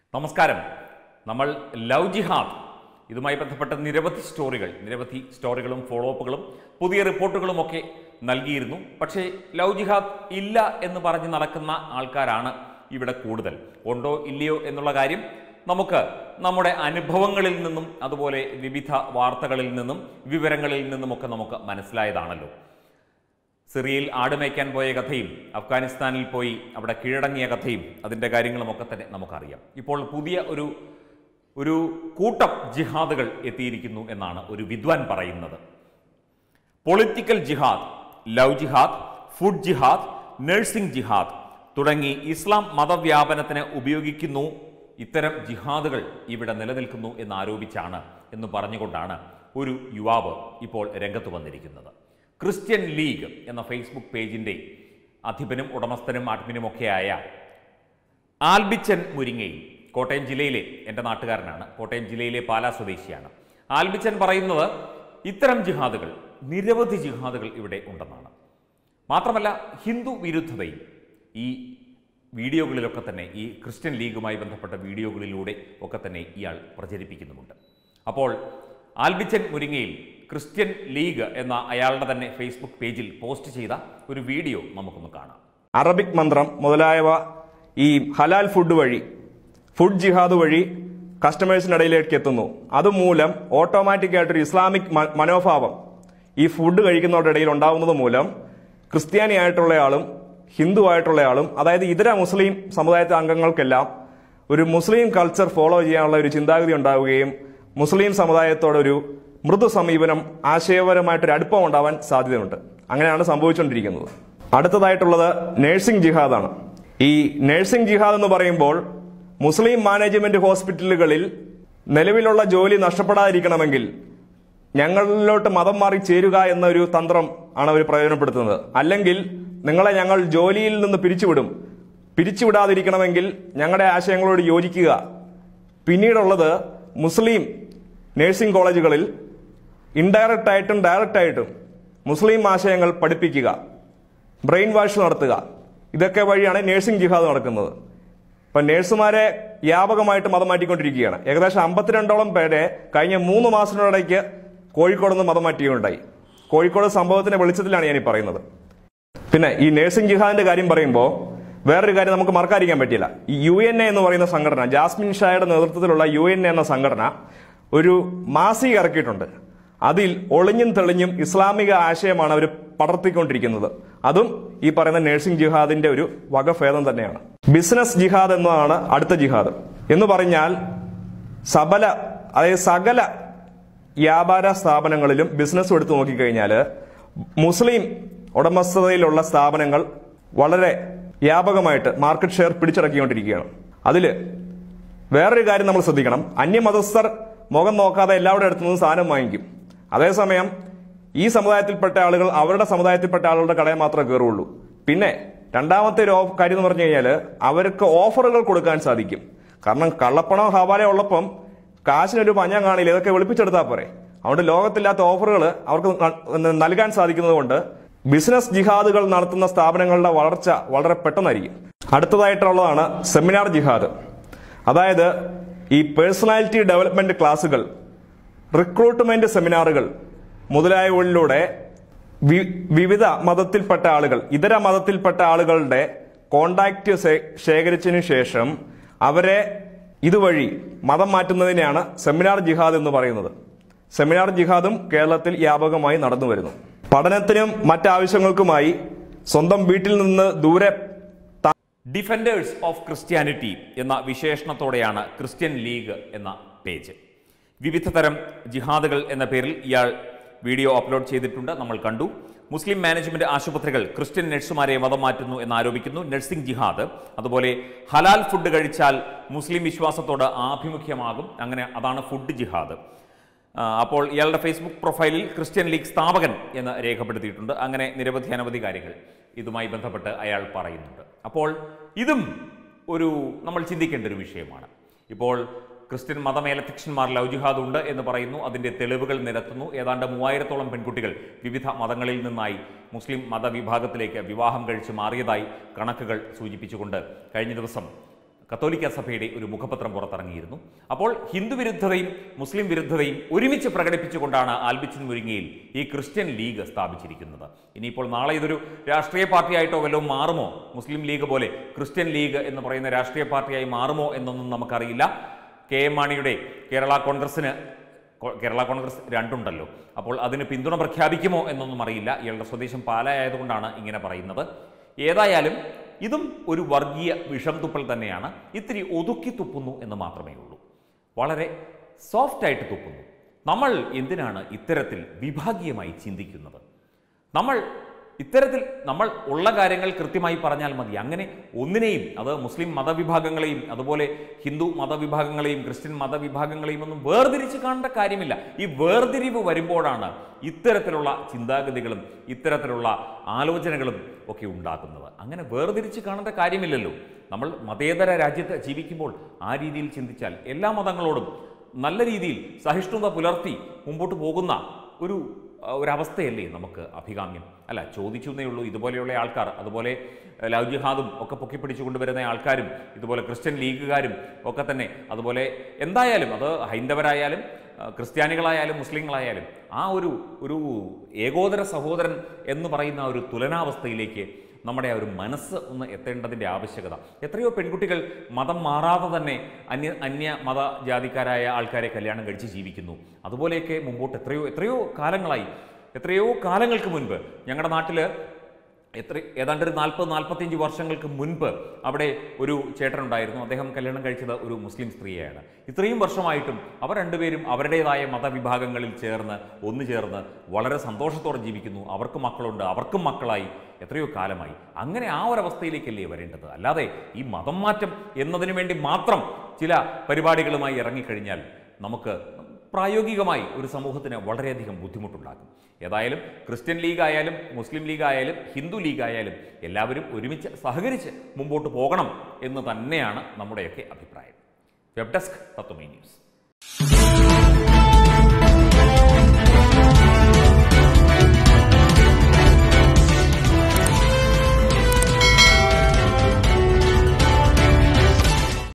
നമസ്കാരം നമ്മൾ ലവ് ജിഹാദ് ഇതുമായി ബന്ധപ്പെട്ട നിരവധി സ്റ്റോറികൾ നിരവധി സ്റ്റോറികളും ഫോളോ അപ്പുകളും പുതിയ റിപ്പോർട്ടുകളും ഒക്കെ നൽകിയിരുന്നു പക്ഷേ ലവ് ജിഹാദ് ഇല്ല എന്ന് പറഞ്ഞ് നടക്കുന്ന ആൾക്കാരാണ് ഇവിടെ കൂടുതൽ ഉണ്ടോ ഇല്ലയോ എന്നുള്ള കാര്യം നമുക്ക് നമ്മുടെ അനുഭവങ്ങളിൽ നിന്നും അതുപോലെ വിവിധ വാർത്തകളിൽ നിന്നും വിവരങ്ങളിൽ നിന്നുമൊക്കെ നമുക്ക് മനസ്സിലായതാണല്ലോ സിറിയയിൽ ആട് മേയ്ക്കാൻ പോയ കഥയും അഫ്ഗാനിസ്ഥാനിൽ പോയി അവിടെ കീഴടങ്ങിയ കഥയും അതിൻ്റെ കാര്യങ്ങളുമൊക്കെ തന്നെ നമുക്കറിയാം ഇപ്പോൾ പുതിയ ഒരു ഒരു കൂട്ടം ജിഹാദുകൾ എത്തിയിരിക്കുന്നു എന്നാണ് ഒരു വിദ്വാൻ പറയുന്നത് political jihad love jihad food jihad nursing jihad തുടങ്ങി ഇസ്ലാം മതവ്യാപനത്തിന് ഉപയോഗിക്കുന്നു ഇത്തരം ജിഹാദുകൾ ഇവിടെ നിലനിൽക്കുന്നു എന്ന് ആരോപിച്ചാണ് എന്ന് പറഞ്ഞുകൊണ്ടാണ് ഒരു യുവാവ് ഇപ്പോൾ രംഗത്ത് വന്നിരിക്കുന്നത് ക്രിസ്ത്യൻ ലീഗ് എന്ന ഫേസ്ബുക്ക് പേജിൻ്റെ അധിപനും ഉടമസ്ഥനും അഡ്മിനുമൊക്കെയായ ആൽബിച്ചൻ മുരിങ്ങയിൽ കോട്ടയം ജില്ലയിലെ എൻ്റെ നാട്ടുകാരനാണ് കോട്ടയം ജില്ലയിലെ പാലാ സ്വദേശിയാണ് ആൽബിച്ചൻ പറയുന്നത് ഇത്തരം ജിഹാദുകൾ നിരവധി ജിഹാദുകൾ ഇവിടെ ഉണ്ടെന്നാണ് മാത്രമല്ല ഹിന്ദു വിരുദ്ധതയും ഈ വീഡിയോകളിലൊക്കെ തന്നെ ഈ ക്രിസ്ത്യൻ ലീഗുമായി ബന്ധപ്പെട്ട വീഡിയോകളിലൂടെ ഒക്കെ തന്നെ ഇയാൾ പ്രചരിപ്പിക്കുന്നുമുണ്ട് അപ്പോൾ ആൽബിച്ചൻ മുരിങ്ങയിൽ ക്രിസ്ത്യൻ ലീഗ് എന്ന അയാളുടെ തന്നെ ഫേസ്ബുക്ക് പേജിൽ പോസ്റ്റ് ചെയ്ത ഒരു വീഡിയോ നമുക്കൊന്ന് കാണാം അറബിക് മന്ത്രം മുതലായവ ഈ ഹലാൽ ഫുഡ് വഴി ഫുഡ് ജിഹാദ് വഴി കസ്റ്റമേഴ്സിനിടയിലേക്ക് എത്തുന്നു അതുമൂലം ഓട്ടോമാറ്റിക് ആയിട്ടൊരു ഇസ്ലാമിക് മ- മനോഭാവം ഈ ഫുഡ് കഴിക്കുന്നവരുടെ ഇടയിൽ ഉണ്ടാവുന്നത് മൂലം ക്രിസ്ത്യാനി ആയിട്ടുള്ളയാളും ഹിന്ദു ആയിട്ടുള്ളയാളും അതായത് ഇതര മുസ്ലിം സമുദായത്തിലെ അംഗങ്ങൾക്കെല്ലാം ഒരു മുസ്ലിം കൾച്ചർ ഫോളോ ചെയ്യാനുള്ള ഒരു ചിന്താഗതി ഉണ്ടാവുകയും മുസ്ലിം സമുദായത്തോടൊരു മൃദു സമീപനം ആശയപരമായിട്ടൊരു അടുപ്പം ഉണ്ടാവാൻ സാധ്യതയുണ്ട് അങ്ങനെയാണ് സംഭവിച്ചുകൊണ്ടിരിക്കുന്നത് അടുത്തതായിട്ടുള്ളത് നഴ്സിംഗ് ജിഹാദാണ് ഈ നഴ്സിംഗ് ജിഹാദ് എന്ന് പറയുമ്പോൾ മുസ്ലിം മാനേജ്മെന്റ് ഹോസ്പിറ്റലുകളിൽ നിലവിലുള്ള ജോലി നഷ്ടപ്പെടാതിരിക്കണമെങ്കിൽ ഞങ്ങളിലോട്ട് മതം മാറി ചേരുക എന്നൊരു തന്ത്രം ആണ് അവർ പ്രയോജനപ്പെടുത്തുന്നത് അല്ലെങ്കിൽ നിങ്ങളെ ഞങ്ങൾ ജോലിയിൽ നിന്ന് പിരിച്ചുവിടും പിരിച്ചുവിടാതിരിക്കണമെങ്കിൽ ഞങ്ങളുടെ ആശയങ്ങളോട് യോജിക്കുക പിന്നീടുള്ളത് മുസ്ലിം നഴ്സിംഗ് കോളേജുകളിൽ ഇൻഡയറക്റ്റ് ആയിട്ടും ഡയറക്റ്റ് ആയിട്ടും മുസ്ലിം ആശയങ്ങൾ പഠിപ്പിക്കുക ബ്രെയിൻ വാഷ് നടത്തുക ഇതൊക്കെ വഴിയാണ് നഴ്സിംഗ് ജിഹാദ് നടക്കുന്നത് ഇപ്പൊ നഴ്സുമാരെ വ്യാപകമായിട്ട് മതം മാറ്റിക്കൊണ്ടിരിക്കുകയാണ് ഏകദേശം അമ്പത്തിരണ്ടോളം പേരെ കഴിഞ്ഞ മൂന്ന് മാസത്തിനിടയ്ക്ക് കോഴിക്കോട് നിന്ന് മതം മാറ്റുകയുണ്ടായി കോഴിക്കോട് സംഭവത്തിന്റെ വെളിച്ചത്തിലാണ് ഞാൻ ഈ പറയുന്നത് പിന്നെ ഈ നഴ്സിംഗ് ജിഹാദിന്റെ കാര്യം പറയുമ്പോൾ വേറൊരു കാര്യം നമുക്ക് മറക്കാതിരിക്കാൻ പറ്റില്ല ഈ യു എൻ എ എന്ന് പറയുന്ന സംഘടന ജാസ്മിൻ ഷായുടെ നേതൃത്വത്തിലുള്ള യു എൻ എ എന്ന സംഘടന ഒരു മാസിക ഇറക്കിയിട്ടുണ്ട് അതിൽ ഒളിഞ്ഞും തെളിഞ്ഞും ഇസ്ലാമിക ആശയമാണ് അവർ പടർത്തിക്കൊണ്ടിരിക്കുന്നത് അതും ഈ പറയുന്ന നഴ്സിംഗ് ജിഹാദിന്റെ ഒരു വകഭേദം തന്നെയാണ് ബിസിനസ് ജിഹാദ് എന്നതാണ് അടുത്ത ജിഹാദ് എന്ന് പറഞ്ഞാൽ സബല അതായത് സകല വ്യാപാര സ്ഥാപനങ്ങളിലും ബിസിനസ് എടുത്തു നോക്കിക്കഴിഞ്ഞാൽ മുസ്ലിം ഉടമസ്ഥതയിലുള്ള സ്ഥാപനങ്ങൾ വളരെ വ്യാപകമായിട്ട് മാർക്കറ്റ് ഷെയർ പിടിച്ചടക്കിക്കൊണ്ടിരിക്കുകയാണ് അതില് വേറൊരു കാര്യം നമ്മൾ ശ്രദ്ധിക്കണം അന്യമതസ്ഥർ മുഖം നോക്കാതെ എല്ലാവരുടെ അടുത്തു നിന്ന് സാധനം വാങ്ങിക്കും അതേസമയം ഈ സമുദായത്തിൽപ്പെട്ട ആളുകൾ അവരുടെ സമുദായത്തിൽപ്പെട്ട ആളുകളുടെ കടയിൽ മാത്രമേ കയറുള്ളൂ പിന്നെ രണ്ടാമത്തെ ഒരു ഓഫ്- കാര്യം എന്ന് പറഞ്ഞു കഴിഞ്ഞാൽ അവർക്ക് ഓഫറുകൾ കൊടുക്കാൻ സാധിക്കും കാരണം കള്ളപ്പണം ഹവാല ഉള്ളപ്പം കാശിനൊരു പഞ്ഞം കാണില്ല ഇതൊക്കെ വെളുപ്പിച്ചെടുത്താൽ പോരെ അതുകൊണ്ട് ലോകത്തില്ലാത്ത ഓഫറുകൾ അവർക്ക് ന- നൽകാൻ സാധിക്കുന്നത് കൊണ്ട് ബിസിനസ് ജിഹാദുകൾ നടത്തുന്ന സ്ഥാപനങ്ങളുടെ വളർച്ച വളരെ പെട്ടെന്നായിരിക്കും അടുത്തതായിട്ടുള്ളതാണ് സെമിനാർ ജിഹാദ് അതായത് ഈ പേഴ്സണാലിറ്റി ഡെവലപ്മെന്റ് ക്ലാസുകൾ റിക്രൂട്ട്മെന്റ് സെമിനാറുകൾ മുതലായവയിലൂടെ വി- വിവിധ മതത്തിൽപ്പെട്ട ആളുകൾ ഇതര മതത്തിൽപ്പെട്ട ആളുകളുടെ കോണ്ടാക്ട് ശേ- ശേഖരിച്ചതിനു ശേഷം അവരെ ഇതുവഴി മതം മാറ്റുന്നതിനെയാണ് സെമിനാർ ജിഹാദ് എന്ന് പറയുന്നത് സെമിനാർ ജിഹാദും കേരളത്തിൽ വ്യാപകമായി നടന്നു വരുന്നു പഠനത്തിനും മറ്റാവശ്യങ്ങൾക്കുമായി സ്വന്തം വീട്ടിൽ നിന്ന് ദൂരെ ഡിഫൻഡേഴ്സ് ഓഫ് ക്രിസ്ത്യാനിറ്റി എന്ന വിശേഷണത്തോടെയാണ് ക്രിസ്ത്യൻ ലീഗ് എന്ന പേജ് വിവിധ തരം ജിഹാദുകൾ എന്ന പേരിൽ ഇയാൾ വീഡിയോ അപ്ലോഡ് ചെയ്തിട്ടുണ്ട് നമ്മൾ കണ്ടു മുസ്ലിം മാനേജ്മെന്റ് ആശുപത്രികൾ ക്രിസ്ത്യൻ നഴ്സുമാരെ മതം മാറ്റുന്നു എന്നാരോപിക്കുന്നു നഴ്സിംഗ് ജിഹാദ് അതുപോലെ ഹലാൽ ഫുഡ് കഴിച്ചാൽ മുസ്ലിം വിശ്വാസത്തോട് ആഭിമുഖ്യമാകും അങ്ങനെ അതാണ് ഫുഡ് ജിഹാദ് ആ, അപ്പോൾ ഇയാളുടെ ഫേസ്ബുക്ക് പ്രൊഫൈലിൽ ക്രിസ്ത്യൻ ലീഗ് സ്ഥാപകൻ എന്ന് രേഖപ്പെടുത്തിയിട്ടുണ്ട് അങ്ങനെ നിരവധി അനവധി കാര്യങ്ങൾ ഇതുമായി ബന്ധപ്പെട്ട് അയാൾ പറയുന്നുണ്ട് അപ്പോൾ ഇതും ഒരു നമ്മൾ ചിന്തിക്കേണ്ട ഒരു വിഷയമാണ് ഇപ്പോൾ ക്രിസ്ത്യൻ മതമേലധ്യക്ഷന്മാർ ലവ് ജിഹാദ് ഉണ്ട് എന്ന് പറയുന്നു അതിൻ്റെ തെളിവുകൾ നിരത്തുന്നു ഏതാണ്ട് മൂവായിരത്തോളം പെൺകുട്ടികൾ വിവിധ മതങ്ങളിൽ നിന്നായി മുസ്ലിം മതവിഭാഗത്തിലേക്ക് വിവാഹം കഴിച്ച് മാറിയതായി കണക്കുകൾ സൂചിപ്പിച്ചുകൊണ്ട് കഴിഞ്ഞ ദിവസം കത്തോലിക്ക സഭയുടെ ഒരു മുഖപത്രം പുറത്തിറങ്ങിയിരുന്നു അപ്പോൾ ഹിന്ദു വിരുദ്ധതയും മുസ്ലിം വിരുദ്ധതയും ഒരുമിച്ച് പ്രകടിപ്പിച്ചുകൊണ്ടാണ് ആൽബിച്ചിൻ മുരിങ്ങയിൽ ഈ ക്രിസ്ത്യൻ ലീഗ് സ്ഥാപിച്ചിരിക്കുന്നത് ഇനിയിപ്പോൾ നാളെ ഇതൊരു രാഷ്ട്രീയ പാർട്ടിയായിട്ടോ വല്ലതും മാറുമോ മുസ്ലിം ലീഗ് പോലെ ക്രിസ്ത്യൻ ലീഗ് എന്ന് പറയുന്ന രാഷ്ട്രീയ പാർട്ടിയായി മാറുമോ എന്നൊന്നും നമുക്കറിയില്ല കെ എം മാണിയുടെ കേരള കോൺഗ്രസിന് കോ- കേരള കോൺഗ്രസ് രണ്ടുണ്ടല്ലോ അപ്പോൾ അതിന് പിന്തുണ പ്രഖ്യാപിക്കുമോ എന്നൊന്നും അറിയില്ല ഇയാളുടെ സ്വദേശം പാലായതുകൊണ്ടാണ് ഇങ്ങനെ പറയുന്നത് ഏതായാലും ഇതും ഒരു വർഗീയ വിഷം തുപ്പൽ തന്നെയാണ് ഇത്തിരി ഒതുക്കി തുപ്പുന്നു എന്ന് മാത്രമേ ഉള്ളൂ വളരെ സോഫ്റ്റായിട്ട് തുപ്പുന്നു നമ്മൾ എന്തിനാണ് ഇത്തരത്തിൽ വിഭാഗീയമായി ചിന്തിക്കുന്നത് നമ്മൾ ഇത്തരത്തിൽ നമ്മൾ ഉള്ള കാര്യങ്ങൾ കൃത്യമായി പറഞ്ഞാൽ മതി അങ്ങനെ ഒന്നിനെയും അത് മുസ്ലിം മതവിഭാഗങ്ങളെയും അതുപോലെ ഹിന്ദു മതവിഭാഗങ്ങളെയും ക്രിസ്ത്യൻ മതവിഭാഗങ്ങളെയും ഒന്നും വേർതിരിച്ച് കാണേണ്ട കാര്യമില്ല ഈ വേർതിരിവ് വരുമ്പോഴാണ് ഇത്തരത്തിലുള്ള ചിന്താഗതികളും ഇത്തരത്തിലുള്ള ആലോചനകളും ഒക്കെ ഉണ്ടാക്കുന്നത് അങ്ങനെ വേർതിരിച്ച് കാണേണ്ട കാര്യമില്ലല്ലോ നമ്മൾ മതേതര രാജ്യത്ത് ജീവിക്കുമ്പോൾ ആ രീതിയിൽ ചിന്തിച്ചാൽ എല്ലാ മതങ്ങളോടും നല്ല രീതിയിൽ സഹിഷ്ണുത പുലർത്തി മുമ്പോട്ട് പോകുന്ന ഒരു ആ, ഒരവസ്ഥയല്ലേ നമുക്ക് അഭികാമ്യം അല്ല ചോദിച്ചു എന്നേ ഉള്ളൂ ഇതുപോലെയുള്ള ആൾക്കാർ അതുപോലെ ഏഹ്, ലവ് ജിഹാദും ഒക്കെ പൊക്കിപ്പിടിച്ചു കൊണ്ടുവരുന്ന ആൾക്കാരും ഇതുപോലെ ക്രിസ്ത്യൻ ലീഗുകാരും ഒക്കെ തന്നെ അതുപോലെ എന്തായാലും അത് ഹൈന്ദവരായാലും ആ, ക്രിസ്ത്യാനികളായാലും മുസ്ലിങ്ങളായാലും ആ ഒരു ഒരു ഏകോദര സഹോദരൻ എന്ന് പറയുന്ന ആ ഒരു തുലനാവസ്ഥയിലേക്ക് നമ്മുടെ ആ ഒരു മനസ്സ് ഒന്ന് എത്തേണ്ടതിൻ്റെ ആവശ്യകത എത്രയോ പെൺകുട്ടികൾ മതം മാറാതെ തന്നെ അന്യ അന്യ മത ജാതിക്കാരായ ആൾക്കാരെ കല്യാണം കഴിച്ച് ജീവിക്കുന്നു അതുപോലെയൊക്കെ മുമ്പോട്ട് എത്രയോ എത്രയോ കാലങ്ങളായി എത്രയോ കാലങ്ങൾക്ക് മുൻപ് ഞങ്ങളുടെ നാട്ടിൽ എത്ര ഏതാണ്ട് ഒരു നാൽപ്പത് നാൽപ്പത്തിയഞ്ച് വർഷങ്ങൾക്ക് മുൻപ് അവിടെ ഒരു ചേട്ടനുണ്ടായിരുന്നു അദ്ദേഹം കല്യാണം കഴിച്ചത് ഒരു മുസ്ലിം സ്ത്രീയെയാണ് ഇത്രയും വർഷമായിട്ടും അവർ രണ്ടുപേരും അവരുടേതായ മതവിഭാഗങ്ങളിൽ ചേർന്ന് ഒന്നു ചേർന്ന് വളരെ സന്തോഷത്തോടെ ജീവിക്കുന്നു അവർക്ക് മക്കളുണ്ട് അവർക്കും മക്കളായി എത്രയോ കാലമായി അങ്ങനെ ആ ഒരവസ്ഥയിലേക്കല്ലേ വരേണ്ടത് അല്ലാതെ ഈ മതം മാറ്റം എന്നതിനു വേണ്ടി മാത്രം ചില പരിപാടികളുമായി ഇറങ്ങിക്കഴിഞ്ഞാൽ നമുക്ക് പ്രായോഗികമായി ഒരു സമൂഹത്തിന് വളരെയധികം ബുദ്ധിമുട്ടുണ്ടാക്കും ഏതായാലും ക്രിസ്ത്യൻ ലീഗ് ആയാലും മുസ്ലിം ലീഗ് ആയാലും ഹിന്ദു ലീഗ് ആയാലും എല്ലാവരും ഒരുമിച്ച് സഹകരിച്ച് മുമ്പോട്ട് പോകണം എന്ന് തന്നെയാണ് നമ്മുടെയൊക്കെ അഭിപ്രായം വെബ് ഡെസ്ക് തത്വമേ ന്യൂസ്